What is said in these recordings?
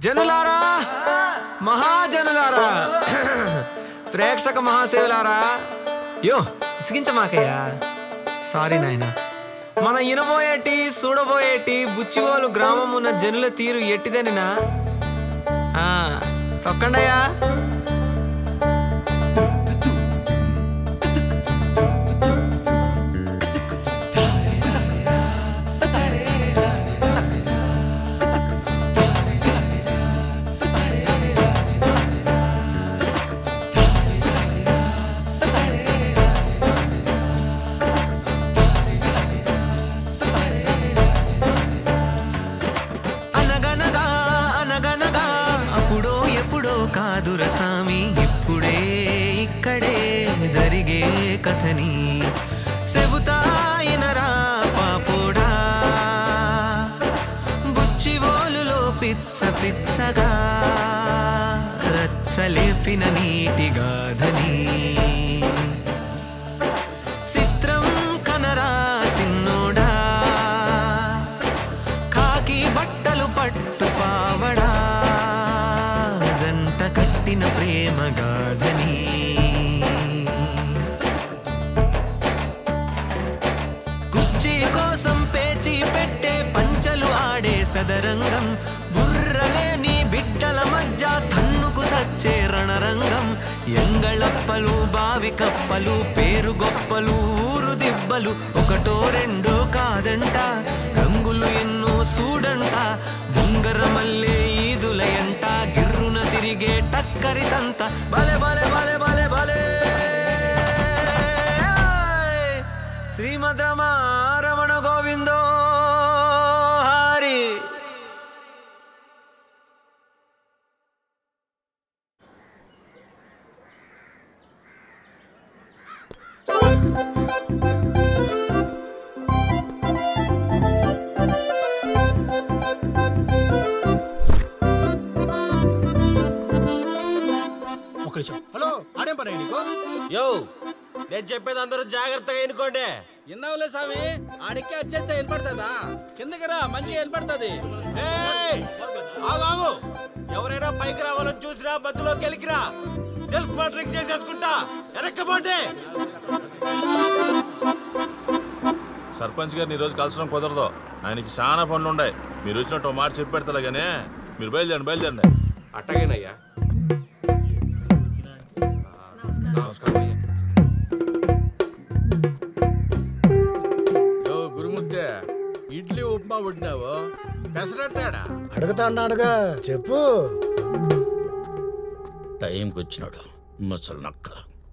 జనులారా మహాజనులారా ప్రేక్షక మహాసేవులారా యో ఇసిగించమాకయ్యా సారీ నాయనా మన ఇనబోయేటి చూడబోయేటి బుచ్చివోలు గ్రామం ఉన్న జనుల తీరు ఎట్టిదనినా ఆ, తొక్కండయ్యా అనగనగా అనగనగా అప్పుడో ఎప్పుడో కాదుర సామి ఇప్పుడే ఇక్కడే జరిగే కథని చెబుతాయినరా పాపోడా బుచ్చివోలులో పిచ్చ పిచ్చగా రచ్చలేపిన నీటి గాధని చిత్రం కనరా సిన్నోడా కాకి బట్టలు పట్టు పావడా జంట కట్టిన ప్రేమ గాథని కుర్చీ కోసం పేచి పెట్టే పంచలు ఆడే సదరంగం బుర్రలేని బిడ్డల మధ్య కన్నుకు సచ్చే రణరంగం ఎంగళప్పలు బావి కప్పలు పేరు గొప్పలు ఊరు దిబ్బలు ఒకటో రెండో కాదంట రంగులు ఎన్నో సూడంట బొంగర మల్లె ఈదులయంట గిర్రున తిరిగే టక్కరితంత బలే బలే బలే బలే బలే శ్రీమద్ రమా రమణ గోవిందో హరి ఒక నిమిషం హలో ఆడేం పని నీకు యో నేను చెప్పేది అందరూ జాగ్రత్తగా ఎన్నుకోండి విన్నావులే స్వామి ఆడికి వచ్చేస్తే వినపడుతుందా కిందకి రా మంచిగా వినపడుతుంది ఏయ్! ఆగు, ఆగు. ఎవరైనా పైకి రావాలని చూసినా మధ్యలో గెలికిరా సెల్ఫ్ మోటరింగ్ చేసేసుకుంటా వెనక్కపోండి సర్పంచ్ గారిని ఈరోజు కలసడం కుదరదు ఆయనకి చాలా పనులు ఉన్నాయి మీరు వచ్చినట్టు ఓ మాట చెప్పి పెడతా కానీ మీరు బయలుదేరండి బయలుదేరండి అట్టగేనయ్యా నమస్కారం అయ్యా యో గురుముద్దే ఇడ్లీ ఉప్మా వడ్డినావు పెసరట్టాడా అడుగుతాన్నాడుగా చెప్పు టైంకి వచ్చినాడు ముసలి నక్క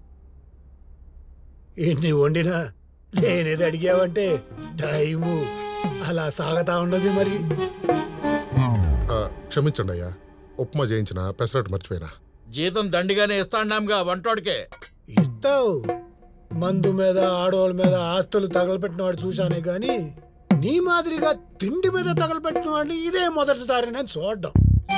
ఎన్ని వండినా లేనేది అడిగావంటే టైము అలా సాగతా ఉన్నది మరి ఆ, క్షమించండి అయ్యా ఉప్మా చేయించిన పెసరట్టు మర్చిపోయినా జీతం దండిగానే ఇస్తాన్నాంగా వంటోడికే ఇస్తావు మందు మీద ఆడవాళ్ళ మీద ఆస్తులు తగలపెట్టిన వాడు చూశానే గాని నీ మాదిరిగా తిండి మీద తగలపెట్టిన వాడిని ఇదే మొదటిసారి నేను చూడడం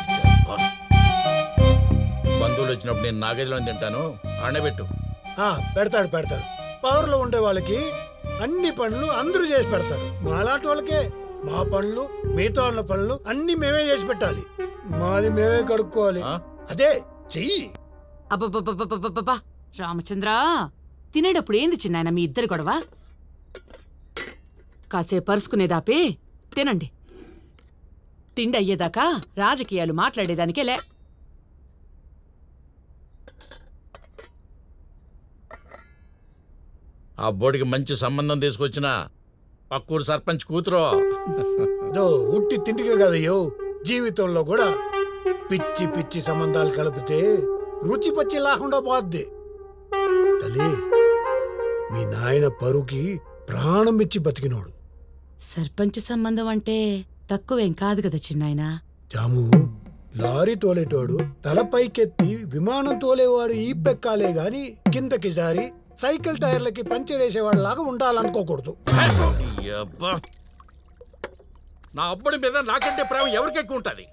బంధువులు వచ్చినప్పుడు నేను నాగదిలో తింటాను ఆడబెట్టు ఆ పెడతాడు పెడతాడు పవర్లో ఉండే వాళ్ళకి అన్ని పనులు అందరూ చేసి పెడతారు మాలాంటి వాళ్ళకే మా పనులు మిగతా వాళ్ళ పనులు అన్ని మేమే చేసి పెట్టాలి మాది మేమే కడుక్కోవాలి ఆ? అదే చెయ్యి అబ్బబ్బబ్బబ్బబ్బబ్బా రామచంద్ర తినేటప్పుడు ఏంది చిన్నాయన మీ ఇద్దరు గొడవ కాసేపు పరుసుకునేదాపే తినండి తిండి అయ్యేదాకా రాజకీయాలు మాట్లాడేదానికే లే ఆ బోడికి మంచి సంబంధం తీసుకొచ్చిన పక్కూరు సర్పంచ్ కూతురు దో ఉట్టి తిండికే కదయ్యో జీవితంలో కూడా పిచ్చి పిచ్చి సంబంధాలు కలిపితే రుచి పచ్చి లేకుండా పోద్ది తల్లి మీ నాయన పరుకి ప్రాణం ఇచ్చి బతికినోడు సర్పంచ్ సంబంధం అంటే తక్కువేం కాదు కదా చిన్నాయనా జాము లారీ తోలేటోడు తల పైకెత్తి విమానం తోలేవాడు ఈ పెక్కాలే గాని కిందకి జారి సైకిల్ టైర్లకి పంచర్ వేసేవాడు లాగా ఉండాలనుకోకూడదు యబ్బా. నా అబ్బడి మీద నాకంటే ప్రేమ ఎవరికి ఎక్కువ ఉంటుంది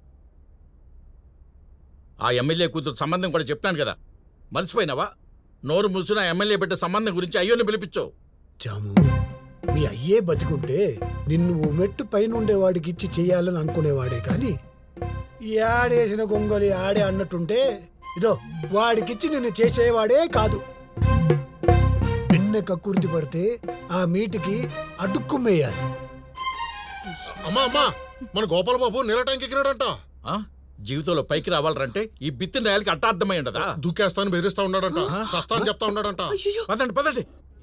ఆ ఎమ్మెల్యే కూతురు సంబంధం కూడా చెప్తాను కదా మర్చిపోయినావా నోరు మూసిన ఎమ్మెల్యే బిడ్డ సంబంధం గురించి అయ్యోని పిలిపించు జాము మీ అయ్యే బతికుంటే నిన్ను ఓ మెట్టు పైన ఉండేవాడికి ఇచ్చి చెయ్యాలని అనుకునేవాడే కానీ యాడేసిన గొంగలి ఆడే అన్నట్టుంటే ఇదో వాడికిచ్చి నిన్ను చేసేవాడే కాదు పిన్న కక్కుర్తి పడితే ఆ మీటికి అడుక్కుమేయాలి అమ్మా అమ్మా మన గోపాలబాబు నీళ్ళ ట్యాంక్ ఎక్కినాడంట ఆ? జీవితంలో పైకి రావాలంటే ఈ బిత్తిన రాయాలకి అట్టార్థమై ఉండదా దూకేస్తాను బెదిరిస్తా ఉన్నాడంట సస్తా అని చెప్తా ఉన్నాడంట పదండి పదండి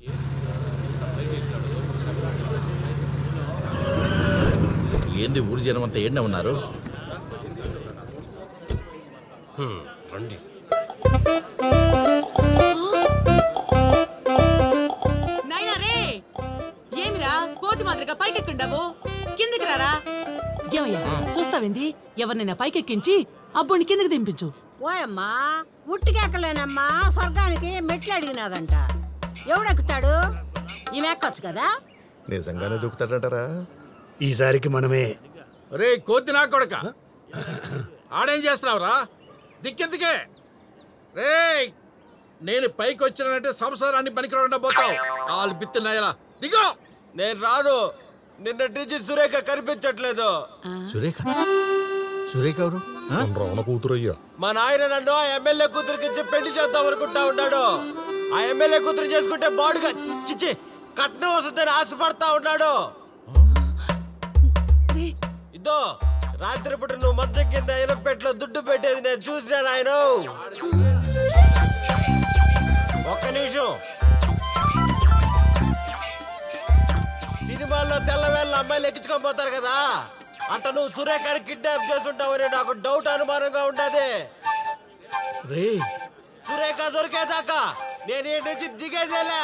ఏంది ఊరి జనం అంతా ఎండ ఉన్నారు రండి నాయనా రే ఏమిరా కోతి మాదిరిగా పైకెక్కుండావు కిందికి రారా ఏమయ్యా చూస్తావింది ఎవరినైనా పైకెక్కించి అబ్బుని కిందికి దింపించు ఓయమ్మా ఉట్టికెక్కలేనమ్మా స్వర్గానికి మెట్లు అడిగినాదంట ఎవడెక్కుతాడు ఈమె ఎక్కొచ్చు కదా నిజంగానే దూకుతాడంటారా ఈసారికి మనమే రే కోతి నా కొడక ఆడేం చేస్తున్నావురా దిక్కెందుకే రే నేను పైకి వచ్చినానంటే సంసారాన్ని పనికిరాకుండా పోతావు వాళ్ళు బిత్తినాయలా దిగో నేను రాను నిన్నటి నుంచి సురేఖ కనిపించట్లేదు సురేఖ సురేఖ ఎవరు మన రవణ కూతురయ్యా మా నాయన నన్ను ఆ ఎమ్మెల్యే కూతురికి ఇచ్చి పెళ్లి చేద్దాం అనుకుంటా ఉన్నాడు ఆ ఎమ్మెల్యే కూతురు చేసుకుంటే బాడుగా చిచ్చి కట్నం వస్తుందని ఆశపడతా ఉన్నాడు ఇదో రాత్రిపూట నువ్వు మంచం కింద ఎలపెట్లో దుడ్డు పెట్టేది నేను చూసినాను ఆయన ఒక్క నిమిషం సినిమాల్లో తెల్లవేళ్ళ అమ్మాయిలు ఎక్కించుకొని పోతారు కదా అంట నువ్వు సురేఖని కిడ్నాప్ చేస్తుంటావని నాకు డౌట్ అనుమానంగా ఉండదు రే సురేఖ దొరికేదాకా నేను ఈ నుంచి దిగేదేలే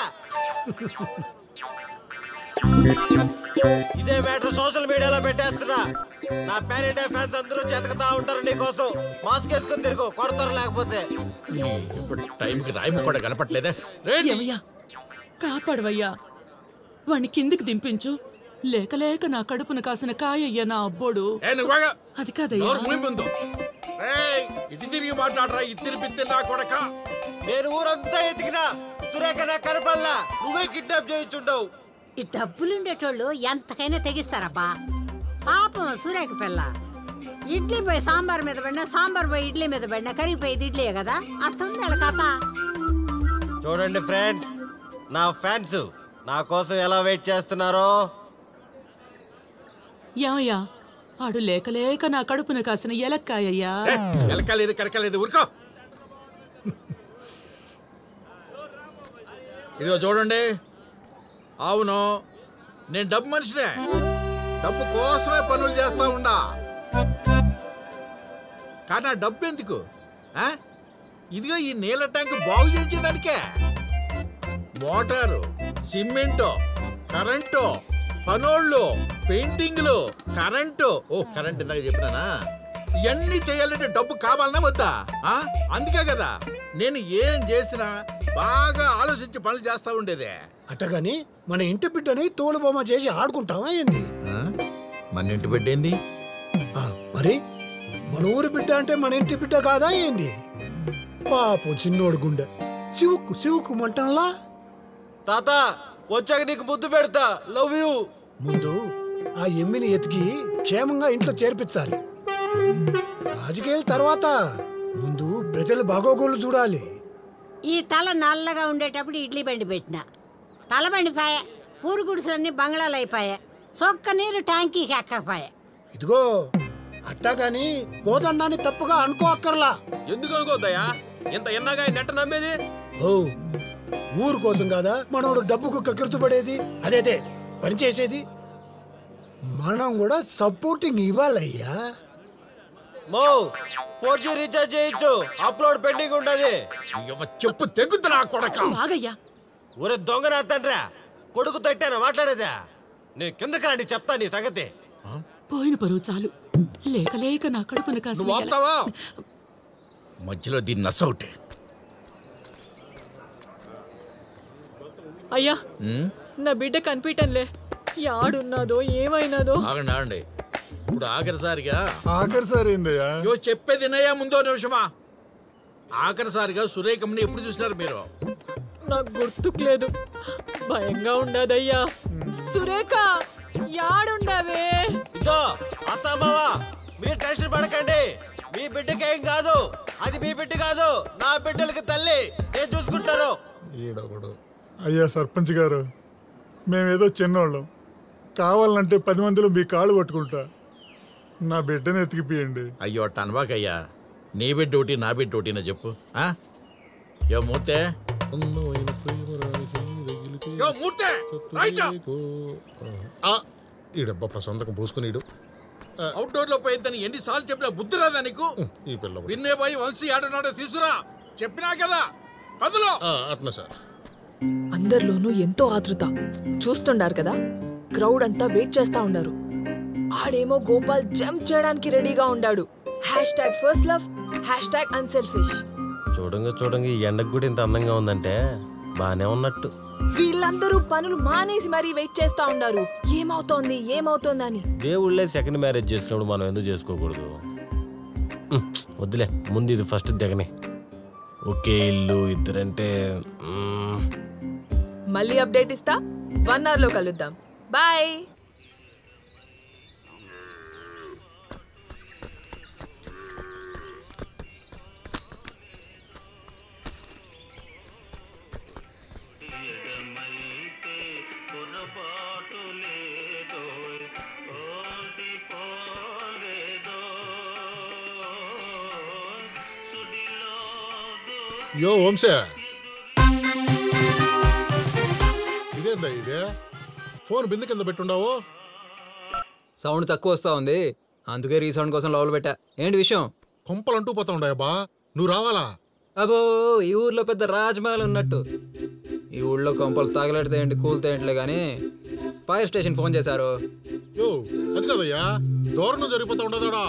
ఇదే మ్యాటర్ సోషల్ మీడియాలో పెట్టేస్తున్నా నా ప్యాన్ ఇండియా ఫ్యాన్స్ అందరూ చెతకతా ఉంటారు నీకోసం మాస్క్ వేసుకొని తిరుగు కొడతారు లేకపోతే ఇప్పుడు టైంకి రాయము కూడా కనపట్లేదే రే ఏమయ్యా కాపాడవయ్యా వాణ్ణి కిందికి దింపించు లేక లేక నా కడుపున కాసిన కాయయ్యా నా అబ్బోడు ఏ నువ్వుగా అది కాదయ్యా నోరు మూయి ముందు రేయ్, ఇటు తిరిగి మాట్లాడరా ఇత్తిరి బిత్తిరి నా కొడక నేను ఊరంతా ఎతికినా సురేఖ నాకు కనపడలా నువ్వే కిడ్నాప్ చేయించుండవు ఈ డబ్బులుండేటోళ్ళు ఎంతకైనా తెగిస్తారబ్బా పాపం సురేఖ పిల్ల ఇడ్లీ పోయి సాంబార్ మీద పడినా సాంబార్ పోయి ఇడ్లీ మీద పడినా కరిగిపోయేది ఇడ్లీ కదా అట్టుంది వాళ్ళ కథ చూడండి ఫ్రెండ్స్ నా ఫ్యాన్స్ నా కోసం ఎలా వెయిట్ చేస్తున్నారో ఏమయ్యా ఆడు లేక లేక నా కడుపున కాసిన ఎలక్కాయ్యా ఎలకలేదు కరకలేదు ఊరుకో ఇదిగో చూడండి అవును నేను డబ్బు మనిషినే డబ్బు కోసమే పనులు చేస్తా ఉండా కానీ ఆ డబ్బు ఎందుకు ఆ? ఇదిగో ఈ నీళ్ళ ట్యాంక్ బాగు చేయించడానికే మోటారు సిమెంటు కరెంటు పనోళ్ళు పెయింటింగ్లు కరెంటు ఓ కరెంట్ ఇందాక చెప్పినానా ఇవన్నీ చేయాలంటే డబ్బు కావాలన్నా వద్దా ఆ? అందుకే కదా నేను ఏం చేసినా బాగా ఆలోచించి పనులు చేస్తా ఉండేదే అట్టగాని మన ఇంటి బిడ్డని తోలుబొమ్మ చేసి ఆడుకుంటామా ఏంది ఆ? మన ఇంటి బిడ్డేంది ఆ, మరి మన ఊరి బిడ్డ అంటే మన ఇంటి బిడ్డ కాదా ఏంది పాపం చిన్నోడు గుండె శివుకు శివుకు మంటంలా తాత వచ్చాక నీకు ముద్దు పెడతా లవ్ యూ ముందు ఆ ఎమ్మిని ఎతికి క్షేమంగా ఇంట్లో చేర్పించాలి రాజకీయాల తర్వాత ముందు ప్రజల బాగోగులు చూడాలి ఈ తల నల్లగా ఉండేటప్పుడు ఇడ్లీ బండి పెట్టిన తల బండిపాయ పూరు గుడిసెలన్నీ బంగ్లాలు అయిపోయా చొక్క నీరు ట్యాంకీకి ఎక్కకపోయా ఇదిగో అట్టాగాని గోదండాన్ని తప్పుగా అనుకో అక్కర్లా ఎందుకు అనుకోద్దయ్యా ఇంత ఎన్నగా నెట్ట నమ్మేది ఓ ఊరు కోసం కాదా మనోడు డబ్బుకు కకృతుపడేది అదేదే పని చేసేది మనం కూడా సపోర్టింగ్ ఇవ్వాలయ్యా మో ఫోర్ జీ రీఛార్జ్ చేయొచ్చు అప్లోడ్ పెండింగ్ ఉండదు ఇవ్వ చెప్పు తెగుద్దు నా కొడక బాగయ్యా ఒరే దొంగ నా తండ్రా కొడుకు తట్టాను మాట్లాడేదా నీ కిందకి రండి చెప్తా నీ సంగతి పోయిన పరువు చాలు లేక లేక నా కడుపున కాసిన నువ్వు ఎల- ఆపుతావా మధ్యలో దీన్ని నసౌటే అయ్యా నా బిడ్డ కనిపించంలే యాడున్నదో ఏమైనదో ఆగండి ఆగండి ఇప్పుడు ఆఖరిసారిగా ఆఖరి సార్ ఏందయ్యా యో చెప్పేది నయ్యా ముందో నిమిషమా ఆఖరిసారిగా సురేఖమ్మని ఎప్పుడు చూసినారు మీరు నాకు గుర్తుకు లేదు భయంగా ఉండదయ్యా సురేఖ యాడుండవే ఇదో అత్త మావా మీరు టెన్షన్ పడకండి మీ బిడ్డకి ఏం కాదు అది మీ బిడ్డ కాదు నా బిడ్డలకి తల్లి నేను చూసుకుంటాను ఈడొకడు అయ్యా సర్పంచ్ గారు మేమేదో చిన్నోళ్ళం కావాలంటే పది మందిలో మీ కాళ్ళు పట్టుకుంటా నా బిడ్డను ఎతికిపియండి అయ్యో టన్వాకయ్యా నీ బిడ్డ ఒకటి నా బిడ్డ ఒకటినా చెప్పు ఆ? యో మూర్తే యో మూర్తే రైట్ ఆ, ఈడబ్బా ప్రశాంతకం పూసుకుని అవుట్డోర్ లో పోయిద్దని ఎన్నిసార్లు చెప్పినా బుద్ధి రాదా నీకు ఈ పిల్ల ఒకటి. విన్నే పోయి వంశీ ఆడనాడో తీసురా చెప్పినా కదా కదులో ఆ, అట్లా సార్ అందరిలోనూ ఎంతో ఆతృత చూస్తుండారు కదా క్రౌడ్ అంతా వెయిట్ చేస్తా ఉండారు ఆడేమో గోపాల్ జంప్ చేయడానికి రెడీగా ఉండాడు hashtag first love hashtag unselfish చూడంగా చూడంగా ఈ ఎండకు కూడా ఇంత అందంగా ఉందంటే బానే ఉన్నట్టు వీళ్ళందరూ పనులు మానేసి మరీ వెయిట్ చేస్తా ఉండారు ఏమవుతోంది ఏమవుతోందని దేవుళ్ళే సెకండ్ మ్యారేజ్ చేసినప్పుడు మనం ఎందుకు చేసుకోకూడదు ఉమ్, వద్దులే ముందు ఇది ఫస్ట్ దిగని ఒకే ఇల్లు ఇద్దరంటే ఉమ్, మళ్ళీ అప్డేట్ ఇస్తా వన్ అవర్ లో కలుద్దాం బాయ్ యో వంశే ఇదేందా ఇదే ఫోన్ బిందె కింద పెట్టుండావు సౌండ్ తక్కువ వస్తా ఉంది అందుకే రీసౌండ్ కోసం లోపల పెట్టా ఏంటి విషయం కొంపలు అంటూ పోతా ఉండాయబ్బా నువ్వు రావాలా అబో ఈ ఊర్లో పెద్ద రాజమహల్ ఉన్నట్టు ఈ ఊళ్ళో కొంపలు తగలడితే ఏంటి కూలితే ఏంటిలే కానీ ఫైర్ స్టేషన్ ఫోన్ చేశారు యో అది కదయ్యా దూరం జరిగిపోతా ఉండదాడా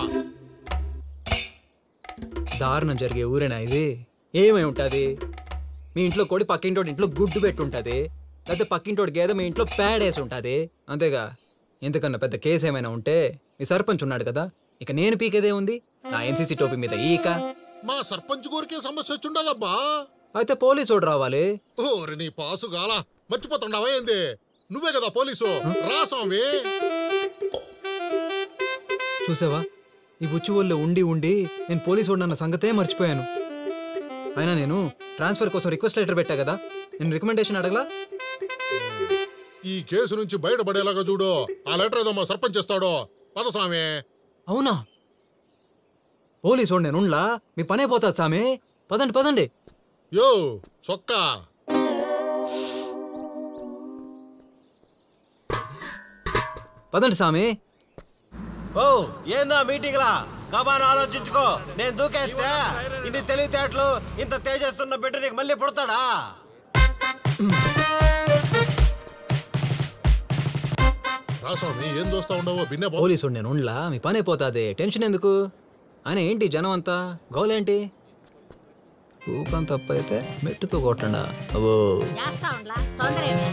దారుణం జరిగే ఊరేనా ఇది ఏమై ఉంటుంది మీ ఇంట్లో కోడి పక్కింటోడి ఇంట్లో గుడ్డు పెట్టి ఉంటుంది లేకపోతే పక్కింటోడి గేదె మీ ఇంట్లో పేడేసి ఉంటుంది అంతేగా ఇంతకన్నా పెద్ద కేసు ఏమైనా ఉంటే మీ సర్పంచ్ ఉన్నాడు కదా ఇక నేను పీకేదే ఉంది నా ఎన్సీసీ టోపీ మీద ఈక మా సర్పంచ్ గోరికే సమస్య వచ్చుండదబ్బా అయితే పోలీసోడు రావాలి ఓరి నీ పాసు గాల మర్చిపోతుండవా ఏంది నువ్వే కదా పోలీసు రా స్వామి చూసావా ఈ బుచ్చి ఊళ్ళో ఉండి ఉండి నేను పోలీసు అన్న సంగతే మర్చిపోయాను అయినా నేను ట్రాన్స్ఫర్ కోసం రిక్వెస్ట్ లెటర్ పెట్టా కదా నేను రికమెండేషన్ అడగలా ఈ కేసు నుంచి బయటపడేలాగా చూడు ఆ లెటర్ ఏదో మా సర్పంచ్ ఇస్తాడో పద స్వామి అవునా పోలీసు నేను ఉండ్లా మీ పనే పోతుంది సామి పదండి పదండి యో చొక్కా పదండి సామి ఓ ఏందా మీటింగ్ లా కబాన్ ఆలోచించుకో నేను దూకేస్తే ఇన్ని తెలివితేటలు ఇంత తేజస్తున్న బిడ్డ నీకు మళ్ళీ పుడతాడా రా స్వామి ఏం చూస్తా ఉండవో బిన్నే పో. పోలీసు నేను ఉండ్లా మీ పనే పోతాది టెన్షన్ ఎందుకు ఆయన ఏంటి జనం అంతా గోలేంటి తూకం తప్పైతే మెట్టుతో కొట్టండా అవో చేస్తా ఉండలా తొందర ఏమి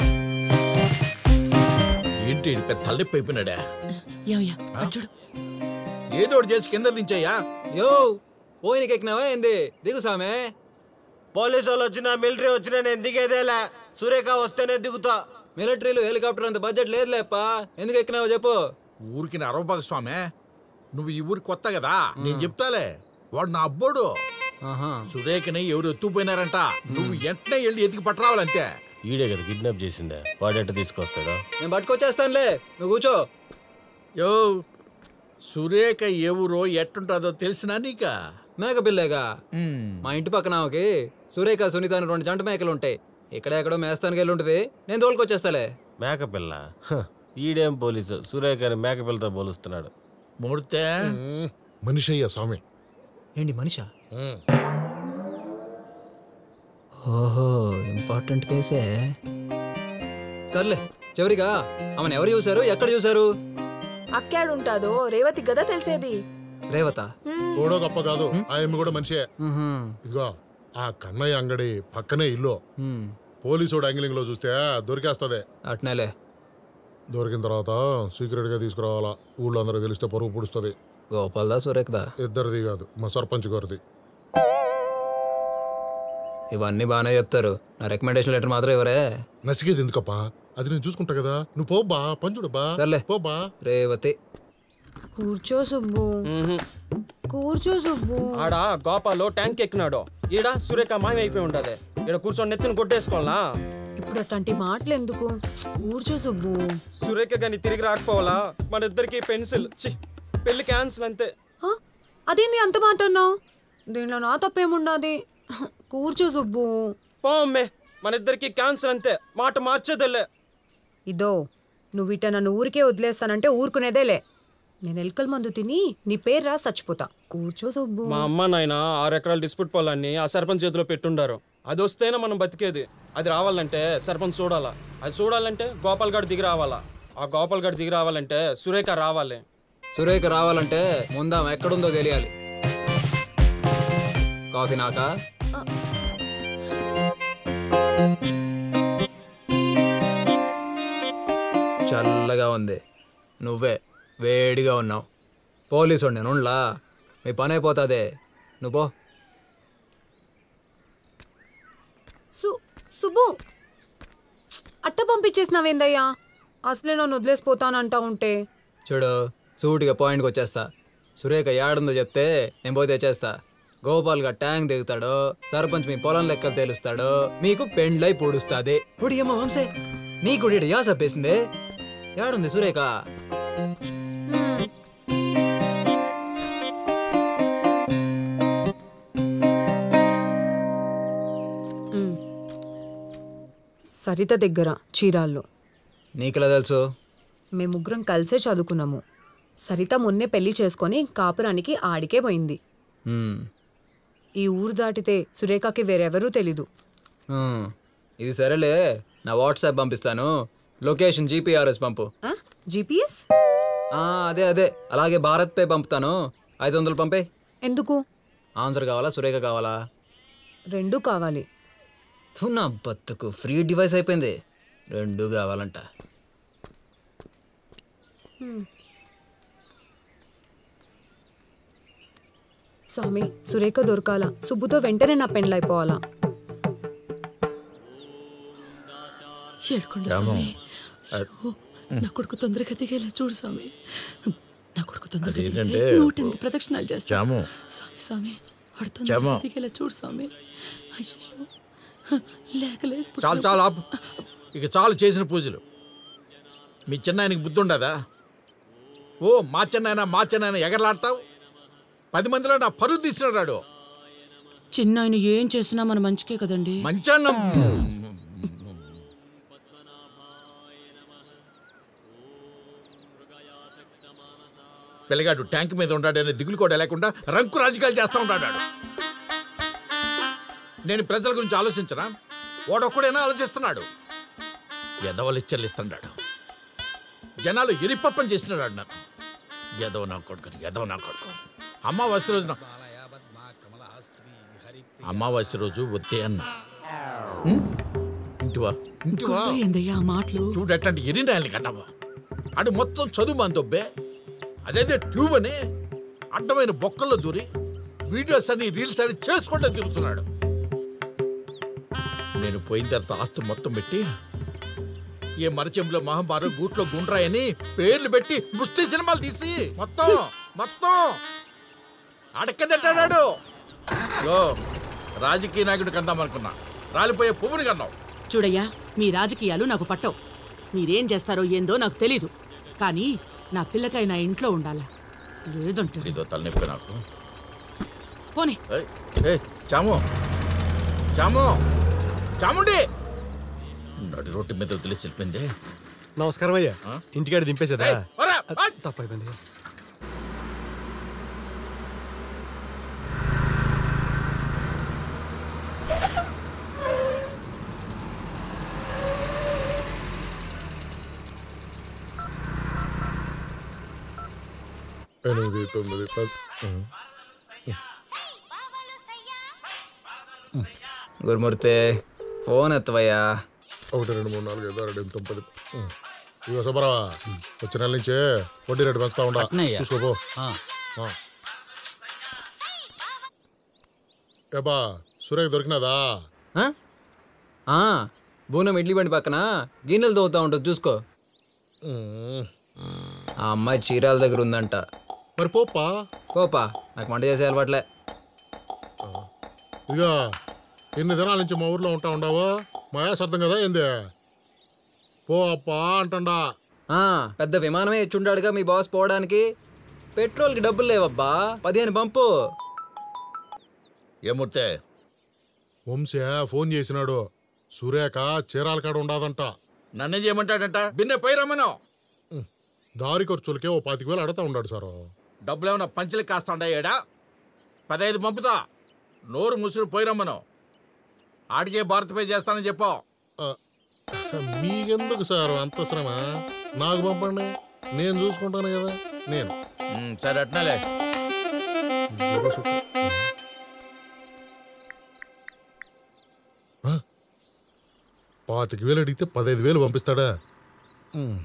ఏంటి ఈడు పెద్ద తలనొప్పి అయిపోయినాడా ఏమయ్యా అటు చూడు ఏదో ఒకటి చేసి కింద దించాయా యో పోయినకి ఎక్కినావా ఏంది దిగు సామే పోలీసు వాళ్ళు వచ్చినా మిలిటరీ వచ్చినా నేను దిగేదేలే సురేఖ వస్తేనే దిగుతా మిలిటరీలో హెలికాప్టర్ అంత బడ్జెట్ లేదులేప్పా ఎందుకు ఎక్కినావో చెప్పు ఊరికి అరవబాగు స్వామి నువ్వు ఈ ఊరికి కొత్త కదా నేను చెప్తాలే వాడు నా అబ్బోడు సురేఖని ఎవరు ఎత్తుపోయినారంట నువ్వు వెంటనే వెళ్ళి ఎతికి పట్టరావాలంతే ఈడే కదా కిడ్నాప్ చేసిందే వాడెట్ట తీసుకొస్తాడా నేను పట్టుకొచ్చేస్తానులే నువ్వు కూర్చో యో సురేఖ ఎవరో ఎట్టుంటుందో తెలిసినా నీక మేక పిల్లేగా మా ఇంటి పక్కన ఆమెకి సురేఖ సునీత అని రెండు జంట మేకలు ఉంటాయి ఇక్కడెక్కడో మేస్తానికి వెళ్ళి ఉంటుంది నేను తోలుకొచ్చేస్తాలే మేకపిల్ల హ, ఈడేం పోలీసు సురేఖని మేకపిల్లతో పోలుస్తున్నాడు మూడితే మనిషి అయ్యా స్వామి ఏంటి మనిషా ఓహో ఇంపార్టెంట్ కేసే సర్లే చివరిగా ఆమెను ఎవరు చూశారు ఎక్కడ చూశారు అక్కాడుంటాదో రేవతి గదా తెలిసేది రేవత ఓడో గొప్ప కాదు ఆ ఎమ్మి కూడా మనిషే ఇదిగో ఆ కన్నయ్య అంగడి పక్కనే ఇల్లు పోలీసుడు యాంగిలింగ్ లో చూస్తే దొరికేస్తదే అట్నేలే దొరికిన తర్వాత సీక్రెట్ గా తీసుకురావాలా ఊళ్ళో అందరూ తెలిస్తే పరుగు పుడుస్తుంది గోపాల్దా సురేఖ్దా ఇద్దరిది కాదు మా సర్పంచ్ గారిది ఇవన్నీ బాగానే చెప్తారు నా రికమెండేషన్ లెటర్ మాత్రం ఇవరే నసిగేది ఎందుకప్పా అది నేను చూసుకుంటా కదా నువ్వు పోబ్బా పంచుడబ్బా సర్లే పోబ్బా రేవతి కూర్చో సుబ్బు కూర్చో సుబ్బు ఆడ గోపాలో ట్యాంక్ ఎక్కినాడు ఈడ సురేఖ మాయమైపోయి ఉంటది ఈడ కూర్చొని నెత్తిని కొట్టేసుకోవాలా ఇప్పుడు అట్లాంటి మాటలు ఎందుకు కూర్చో సుబ్బు సురేఖ గాని తిరిగి రాకపోవాలా మన ఇద్దరికి పెన్సిల్ చి పెళ్లి క్యాన్సిల్ అంతే ఆ? అదేంది అంత మాట అన్నావు దీనిలో నా తప్పేమున్నది కూర్చో సుబ్బు పో అమ్మే మన ఇద్దరికి క్యాన్సిల్ అంతే మాట మార్చేదల్లే ఇదో నువ్వు ఇట నన్ను ఊరికే వదిలేస్తానంటే ఊరుకునేదేలే నేను ఎలకల మందు తిని నీ పేరు రా చచ్చిపోతా కూర్చో సుబ్బు మా అమ్మ నాయన ఆరు ఎకరాల డిస్ప్యూట్ పొలాన్ని ఆ సర్పంచ్ చేతిలో పెట్టుండారు అది వస్తేనే మనం బతికేది అది రావాలంటే సర్పంచ్ చూడాలా అది చూడాలంటే గోపాల్ గడ్ దిగి రావాలా ఆ గోపాల్ గడ్ దిగి రావాలంటే సురేఖ రావాలి సురేఖ రావాలంటే ముందాం ఎక్కడుందో తెలియాలి కాఫీ నాకా చల్లగా ఉంది నువ్వే వేడిగా ఉన్నావు పోలీసు నేను ఉండలా మీ పని అయిపోతుంది నువ్వు పో సు సుబ్బు అట్ట పంపించేసినావేందయ్యా అసలే నన్ను వదిలేసిపోతానంటా ఉంటే చూడు సూటిగా పాయింట్కి వచ్చేస్తా సురేఖ ఏడుందో చెప్తే నేను పోయి తెచ్చేస్తా గోపాల్గా ట్యాంక్ దిగుతాడు సర్పంచ్ మీ పొలం లెక్కలు తేలుస్తాడు మీకు పెండ్లై పొడుస్తాది ఇప్పుడు ఏమో వంశే నీకు ఈడ యా సబ్బేసింది ఏడుంది సురేఖ ఉమ్. సరిత దగ్గర చీరాల్లో నీకెలా తెలుసు మేము ముగ్గురం కలిసే చదువుకున్నాము సరిత మొన్నే పెళ్లి చేసుకొని కాపురానికి ఆడికే పోయింది హ్మ్. ఈ ఊరు దాటితే సురేఖకి వేరెవరూ తెలీదు హ్మ్. ఇది సరేలే నా వాట్సాప్ పంపిస్తాను లొకేషన్ జీపీఆర్ఎస్ పంపు జీపీఎస్ ఆ, అదే అదే అలాగే భారత్ పే పంపుతాను ఐదు వందలు పంపే ఎందుకు ఆన్సర్ కావాలా సురేఖ కావాలా రెండూ కావాలి థు, నా బతుకు ఫ్రీ డివైస్ అయిపోయింది రెండు కావాలంట హ్మ్. స్వామి సురేఖ దొరకాల సుబ్బుతో వెంటనే నా పెండ్లైపోవాలా ఏడుకోండి రాము, స్వామి అయ్యో, నా కొడుకు తొందరగా దిగేలా చూడు స్వామి నా కొడుకు తొందరగా అదేంటంటే, దిగి నూట ఎనిమిది ప్రదక్షిణాలు చేస్తా జాము. స్వామి స్వామి వాడు జాము. తొందరగా దిగేలా చూడు స్వామి అయ్యో లేక లేక చాలు చాలు ఆపు ఇక చాలు చేసిన పూజలు మీ చిన్నాయనకి బుద్ధి ఉండదా ఓ మా చిన్నాయన మా చిన్నాయన ఎగరలాడతావు పది మందిలో నా పరువు తీసినాడు చిన్న ఆయన ఏం చేసినా మన మంచికే కదండి మంచాన్నం పిల్లగాడు ట్యాంక్ మీద ఉంటాడనే దిగులు కూడా లేకుండా రంకు రాజకీయాలు చేస్తా ఉంటాడు వాడు. నేను ప్రజల గురించి ఆలోచించనా వాడొక్కడైనా ఆలోచిస్తున్నాడు ఎదవలు చెల్లిస్తున్నాడు జనాలు ఎరిపప్పం చేసినాడు నన్ను ఎదవ నా కొడుకు ఎదవ నా కొడుకు అమావాస్య రోజున అమావాస్య రోజు వద్దే అన్న ఉం? ఇంటివా ఇంటివా గొప్ప ఏందయ్యా ఆ మాటలు చూడటంటే ఎరినాయలు కట్టవా అటు మొత్తం చదువు మన దొబ్బే అదైతే ట్యూబ్ అని అడ్డమైన బొక్కల్లో దూరి వీడియోస్ అని రీల్స్ అని చేసుకుంటూ తిరుగుతున్నాడు నేను పోయిన తర్వాత ఆస్తి మొత్తం పెట్టి ఏ మరచెంపులో మహంభారం గూట్లో గుండ్రాయని పేర్లు పెట్టి ముష్టి సినిమాలు తీసి మొత్తం మొత్తం అడక్కదట్టాడు ఓ రాజకీయ నాయకుడు కందాం అనుకున్నా రాలిపోయే పువ్వుని కన్నావు చూడయ్యా మీ రాజకీయాలు నాకు పట్టవు మీరేం చేస్తారో ఏందో నాకు తెలీదు కానీ నా పిల్లకాయ నా ఇంట్లో ఉండాలా లేదంటే ఇదో తలనొప్పి నాకు పోనీ ఏయ్, ఏయ్, చాము చాము చాముండి నడి రోడ్డు మీద వదిలేసి వెళ్ళిపోయింది నమస్కారం అయ్యా ఇంటికాడ దింపేసేదా ఏయ్, పోరా, పోయ్. తప్పైపోయింది ఎనిమిది తొమ్మిది పది ఉం. గురుమూర్తి ఫోన్ ఎత్తవయ్యా ఒకటి రెండు మూడు నాలుగు ఐదు ఆరు ఏడు ఎనిమిది తొమ్మిది పది ఉం. ఇదిగో సుబ్బారావా వచ్చే నెల నుంచే వడ్డీ రేటు పెంచుతా ఉండా అట్నేయ్యా. చూసుకోపో ఆ. ఆ. ఏబా సురేఖ దొరికినదా ఆ? ఆ, బూనం ఇడ్లీ బండి పక్కన గిన్నెలు తోగుతా ఉంటుంది చూసుకో ఉం. ఆ అమ్మాయి చీరాల దగ్గర ఉందంట మరి పోప్పా పోపా నాకు వంట చేసే అలవాట్లే ఇదిగా ఎన్ని దినాల నుంచి మా ఊర్లో ఉంటా ఉండవా మా యాస అర్థం కదా ఏంది పో అప్పా అంటండా ఆ, పెద్ద విమానమే ఇచ్చుండాడుగా మీ బాస్ పోవడానికి పెట్రోల్కి డబ్బులు లేవబ్బా పదిహేను పంపు ఏమూర్తే వంశే ఫోన్ చేసినాడు సురేఖ చీరాల కాడ ఉండాదంట నన్నే చేయమంటాడంట బిన్నె పోయి రమ్మను దారి ఖర్చులకే ఓ పాతిక వేలు అడతా ఉన్నాడు సారు డబ్బులు ఏమన్నా పంచులు కాస్తా ఉండాయేడా పదహైదు పంపుతా నోరు ముసురు పోయి రమ్మను ఆడికే భారత్ పే చేస్తానని చెప్పు మీకెందుకు సార్ అంత శ్రమ నాకు పంపండి నేను చూసుకుంటాను కదా నేను సరే అట్నాలే ఆ? పాతిక వేలు అడిగితే పదహైదు వేలు పంపిస్తాడా ఉమ్.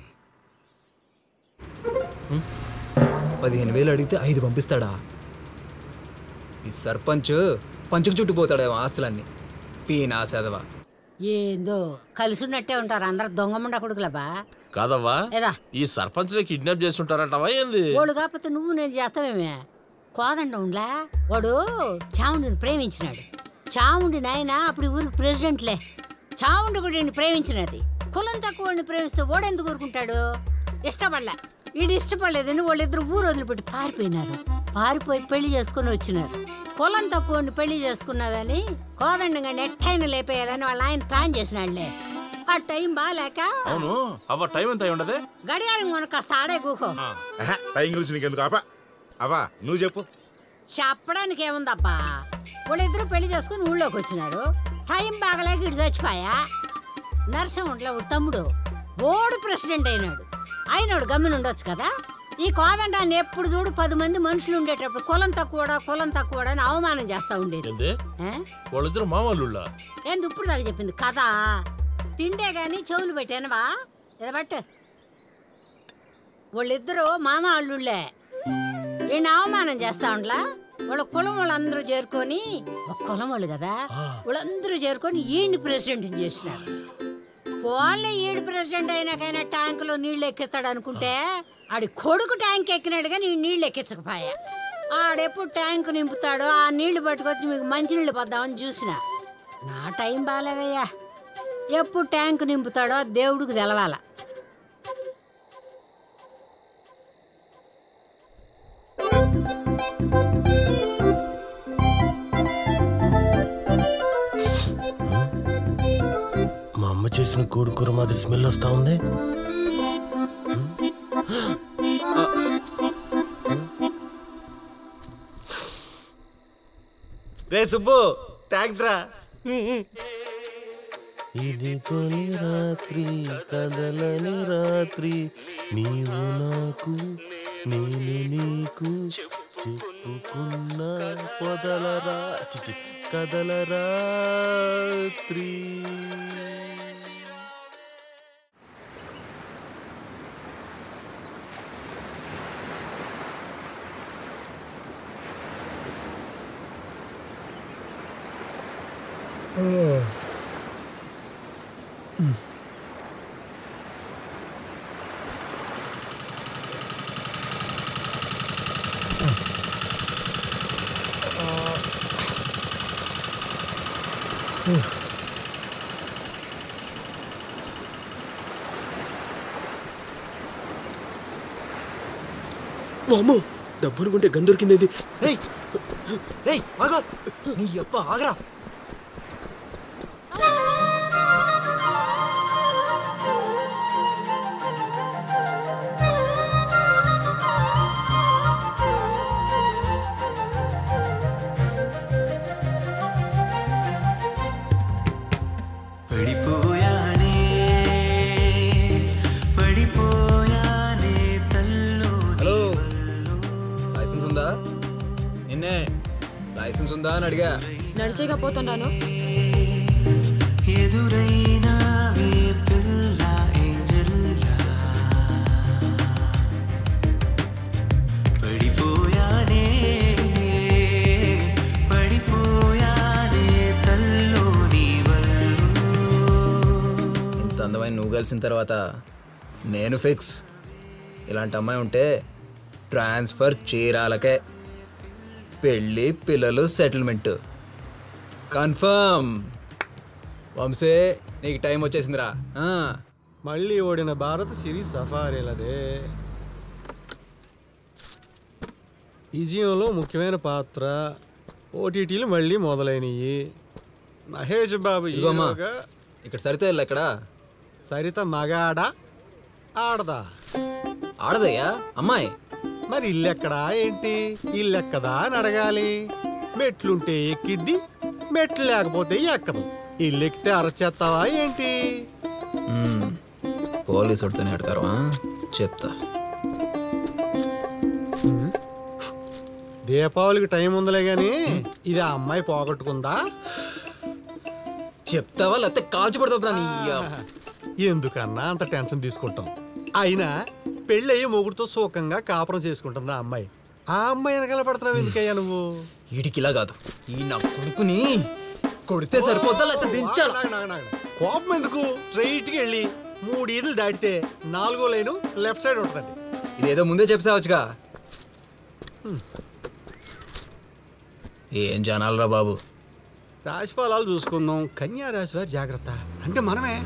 పదిహేను వేలు అడిగితే ఐదు పంపిస్తాడా ఈ సర్పంచ్ పంచుకు చుట్టుపోతాడేమో ఆస్తులన్నీ పీనా సెదవా ఏందో కలిసి ఉన్నట్టే ఉంటారు అందరు దొంగముండ కొడుకులబా కాదవ్వా ఏదా ఈ సర్పంచ్ని కిడ్నాప్ చేస్తుంటారంటవా ఏంది వాడు కాకపోతే నువ్వు నేను చేస్తావేమే కోదండ ఉండ్లా వాడు చాముండిని ప్రేమించినాడు చాముండి నాయన అప్పుడు ఈ ఊరికి ప్రెసిడెంట్లే చాముండి కూడా ఈయన్ని ప్రేమించినది కులం తక్కువ వాడిని ప్రేమిస్తే వాడెందుకు ఊరుకుంటాడు ఇష్టపడలే వీడు ఇష్టపడలేదని వాళ్ళిద్దరు ఊరు వదిలిపెట్టి పారిపోయినారు పారిపోయి పెళ్లి చేసుకుని వచ్చినారు కులం తక్కువ వాడిని పెళ్లి చేసుకున్నదని కోదండంగా నెట్టైన లేపేయాలని వాళ్ళ ఆయన ప్లాన్ చేసినాడులే ఆ టైం బాగాలేక అవును అవ్వ టైం ఎంత అయి ఉండదే గడియారం కొన కాస్త ఆడే కూకో టైం గురించి నీకెందుకు ఆపా అవా నువ్వు చెప్పు చెప్పడానికి ఏముందబ్బా వాళ్ళిద్దరూ పెళ్లి చేసుకుని ఊళ్ళోకి వచ్చినారు టైం బాగలేక ఇటు చచ్చిపోయా నరసింహంట్లో ఒక తమ్ముడు ఓడు ప్రెసిడెంట్ అయినాడు అయినాడు గమ్మున ఉండొచ్చు కదా ఈ కోదండాన్ని ఎప్పుడు చూడు పది మంది మనుషులు ఉండేటప్పుడు కులం తక్కువడా కులం తక్కువడా అని అవమానం చేస్తా ఉండేది ఏంది ఏ? వాళ్ళిద్దరు మామూలుళ్ళ ఏంది ఇప్పుడు దాకా చెప్పింది కదా తిండే గాని చెవులు పెట్టానవా ఎదబట్టు వాళ్ళిద్దరూ మామ అల్లుళ్ళే ఈయన అవమానం చేస్తా ఉండ్లా వాళ్ళ కులం వాళ్ళందరూ చేరుకొని ఒక కులం వాళ్ళు కదా వాళ్ళందరూ చేరుకొని ఈయన్ని ప్రెసిడెంట్ చేసినారు పోన్లే ఈడు ప్రెసిడెంట్ అయినాకైనా ట్యాంకులో నీళ్లు ఎక్కిస్తాడు అనుకుంటే ఆడి కొడుకు ట్యాంక్ ఎక్కినాడు కానీ ఈ నీళ్లు ఎక్కించకపోయా ఆడెప్పుడు ట్యాంకు నింపుతాడో ఆ నీళ్లు పట్టుకొచ్చి మీకు మంచి నీళ్లు పద్దామని చూసిన నా టైం బాగాలేదయ్యా ఎప్పుడు ట్యాంకు నింపుతాడో దేవుడికి తెలవాల మా అమ్మ చేసిన కోడి కూర మాదిరి స్మెల్ వస్తా ఉంది రే సుబ్బు థ్యాంక్స్ రా ఇది తొలి రాత్రి కదలని రాత్రి నీవు నాకు నేను నీకు చెప్పుకున్న పొదల రా చిచి, కదల రాత్రి అమ్మో డబ్బు అనుకుంటే గన్ దొరికింది రేయ్ రేయ్ ఆగా నీ అప్ప ఆగరా పడిపోయానే పడిపోయానే తల్లు హలో లైసెన్స్ ఉందా నిన్నే లైసెన్స్ ఉందా అని అడిగా నడిచేగా పోతున్నాను ఎదురైనావే పిల్ల ఏంజల్లా పడిపోయానే పడిపోయానే తల్లు నీ వల్లు ఇంత అందమైన నువ్వు కలిసిన తర్వాత నేను ఫిక్స్ ఇలాంటి అమ్మాయి ఉంటే ట్రాన్స్ఫర్ చీరాలకే పెళ్ళి పిల్లలు సెటిల్మెంట్ కన్ఫర్మ్ వంశే నీకు టైం వచ్చేసిందిరా ఆ. మళ్ళీ ఓడిన భారత్ సిరీస్ సఫారీలదే విజయంలో ముఖ్యమైన పాత్ర ఓటీటీలు మళ్ళీ మొదలైనవి మహేష్ బాబు ఇదిగో అమ్మా. హీరోగా ఇక్కడ సరితే ఎక్కడ సరిత మగాడ ఆడదా ఆడదయ్యా అమ్మాయి మరి ఇల్లెక్కడా ఏంటి ఇల్లెక్కదా అని అడగాలి మెట్లుంటే ఎక్కిద్ది మెట్లు లేకపోతే ఎక్కదు ఇల్లు ఎక్కితే అరచేస్తావా ఏంటి మ్మ్. పోలీసు వాడితోనే అడగారు చెప్తా దీపావళికి టైం ఉందిలే గాని ఇది ఆ అమ్మాయి పోగొట్టుకుందా చెప్తావా లేకపోతే కాల్చి పడుతుందా ఎందుకన్నా అంత టెన్షన్ తీసుకుంటాం అయినా పెళ్ళయి మొగుడుతో సుఖంగా కాపురం చేసుకుంటుంది ఆ అమ్మాయి ఆ అమ్మాయి వెనకాల పడుతున్నావు ఎందుకయ్యా నువ్వు వీడికిలా కాదు ఈ నా కొడుకుని కొడితే సరిపోద్దా లేకపోతే దించాలా ఆగు, ఆగు, ఆగు. కోపం ఎందుకు స్ట్రైట్ గా వెళ్ళి మూడు ఈదులు దాటితే నాలుగో లైను లెఫ్ట్ సైడ్ ఉంటుందండి ఇదేదో ముందే చెప్పావచ్చుగా ఏం జనాలరా బాబు రాశి ఫలాలు చూసుకుందాం కన్యా రాశి వారి జాగ్రత్త అంటే మనమే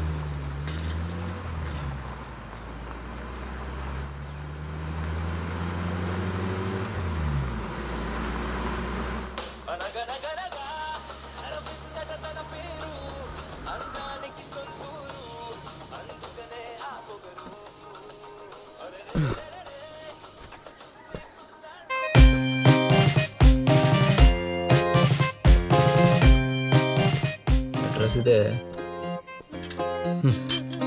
అడ్రస్ ఇదే హ్మ్.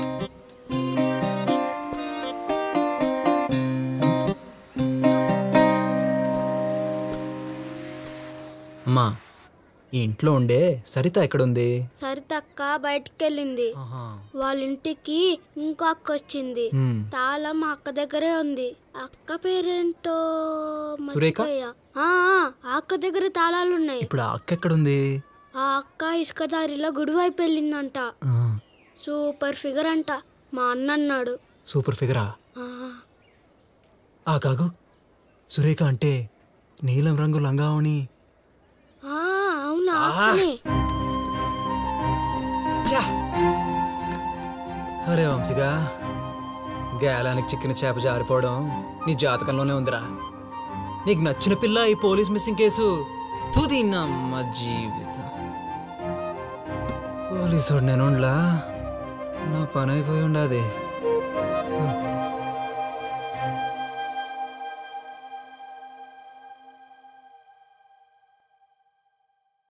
అమ్మా ఈ ఇంట్లో ఉండే సరిత ఎక్కడుంది సరితక్క బయటికెళ్ళింది వాళ్ళ ఇంటికి ఇంకో అక్క వచ్చింది హ్మ్. తాళం మా అక్క దగ్గరే ఉంది అక్క పేరేంటో సురేఖ? మర్చిపోయా. ఆ, ఆ, ఆ అక్క దగ్గర తాళాలు ఉన్నాయి ఇప్పుడు ఆ అక్క ఎక్కడుంది ఆ అక్క ఇసుక దారిలో గుడి వైపు వెళ్ళిందంట ఆ, సూపర్ ఫిగర్ అంట మా అన్న అన్నాడు సూపర్ ఫిగరా ఆ, ఆ కాగు సురేఖ అంటే నీలం రంగు లంగావని ఆ, అవునా అక్కనే అరే వంశీగా గేలానికి చిక్కిన చేప జారిపోవడం నీ జాతకంలోనే ఉందిరా నీకు నచ్చిన పిల్ల ఈ పోలీస్ మిస్సింగ్ కేసు తుది నమ్మ జీవితం పోలీసు నేనుండ్లా నా పని అయిపోయి ఉండాది